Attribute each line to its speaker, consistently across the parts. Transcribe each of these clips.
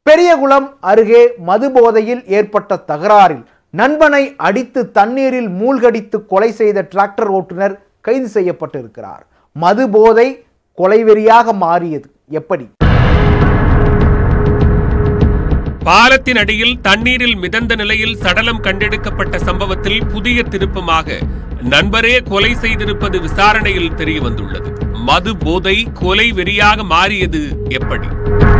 Speaker 1: பெரியகுளம் அருகே மதுபோதையில் ஏற்பட்ட தகராறில் நண்பனை அடித்து தண்ணீரில் மூழ்கடித்து கொலை செய்த டிராக்டர் ஓட்டுநர் கைது செய்யப்பட்டிருக்கிறார் மதுபோதை கொலைவெறியாக மாறியது எப்படி
Speaker 2: பாலத்தின் அடியில் தண்ணீரில் மிதந்த நிலையில் சடலம் கண்டெடுக்கப்பட்ட சம்பவத்தில் புதிய திருப்பமாக நண்பரே கொலை செய்திருப்பது விசாரணையில் தெரிய வந்துள்ளது மது போதை கொலை வெறியாக மாறியது எப்படி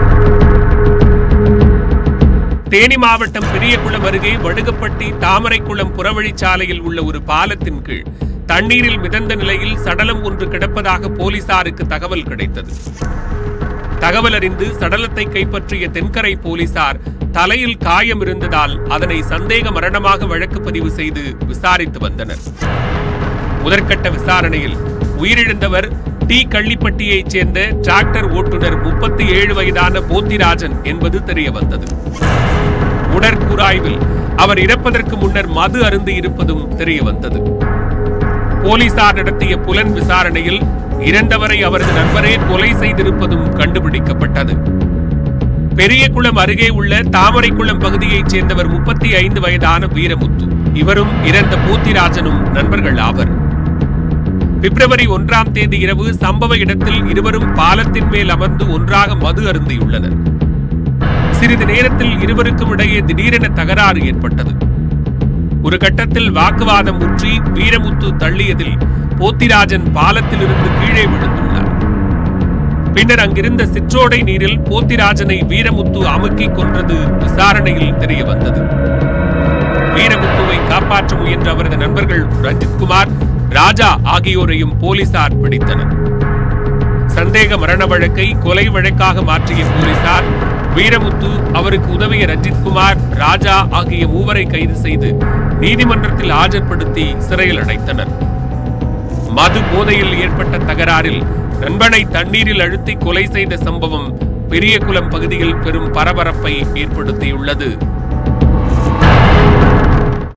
Speaker 2: தேனி மாவட்டம் பெரியகுளம் அருகே வடுகப்பட்டி தாமரைக்குளம் புறவழிச்சாலையில் உள்ள ஒரு பாலத்தின் கீழ் தண்ணீரில் மிதந்த நிலையில் சடலம் ஒன்று கிடப்பதாக போலீசாருக்கு தகவல் கிடைத்தது தகவல் அறிந்து சடலத்தை கைப்பற்றிய தென்கரை போலீசார் தலையில் காயம் இருந்ததால் அதனை சந்தேக மரணமாக வழக்கு பதிவு செய்து விசாரித்து வந்தனர் முதற்கட்ட விசாரணையில் உயிரிழந்தவர் டி கள்ளிப்பட்டியைச் சேர்ந்த டிராக்டர் ஓட்டுநர் முப்பத்தி ஏழு வயதான போத்திராஜன் என்பது தெரிய வந்தது உடற்கூராய்வில் அவர் இறப்பதற்கு முன்னர் மது அருந்து இருப்பதும் தெரிய வந்தது போலீசார் நடத்திய புலன் விசாரணையில் இறந்தவரை அவரது நண்பரே கொலை செய்திருப்பதும் கண்டுபிடிக்கப்பட்டது பெரியகுளம் அருகே உள்ள தாமரைக்குளம் பகுதியைச் சேர்ந்தவர் முப்பத்தி ஐந்து வயதான வீரமுத்து இவரும் இறந்த போத்திராஜனும் நண்பர்கள் ஆவர் பிப்ரவரி ஒன்றாம் தேதி இரவு சம்பவ இடத்தில் இருவரும் பாலத்தின் மேல் அமர்ந்து ஒன்றாக மது அருந்தியுள்ளனர் சிறிது நேரத்தில் இருவருக்கும் இடையே திடீரென தகராறு ஏற்பட்டது ஒரு கட்டத்தில் வாக்குவாதம் முற்றி வீரமுத்து தள்ளியதில் போத்திராஜன் பாலத்திலிருந்து கீழே விழுந்துள்ளார் பின்னர் அங்கிருந்த சிற்றோடை நீரில் போத்திராஜனை வீரமுத்து அமுக்கிக் கொன்றது விசாரணையில் தெரிய வந்தது வீரமுத்துவை காப்பாற்ற முயன்ற அவரது நண்பர்கள் ரஞ்சித்குமார் ராஜா ஆகியோரையும் போலீசார் பிடித்தனர் சந்தேக மரண வழக்கை கொலை வழக்காக மாற்றிய போலீசார் வீரமுத்து அவருக்கு உதவிய ரஞ்சித்குமார் ராஜா ஆகிய மூவரை கைது செய்து நீதிமன்றத்தில் ஆஜர்படுத்தி சிறையில் அடைத்தனர் மது போதையில் ஏற்பட்ட தகராறில் நண்பனை தண்ணீரில் அழுத்தி கொலை செய்த சம்பவம் பெரியகுளம் பகுதியில் பெரும் பரபரப்பை ஏற்படுத்தியுள்ளது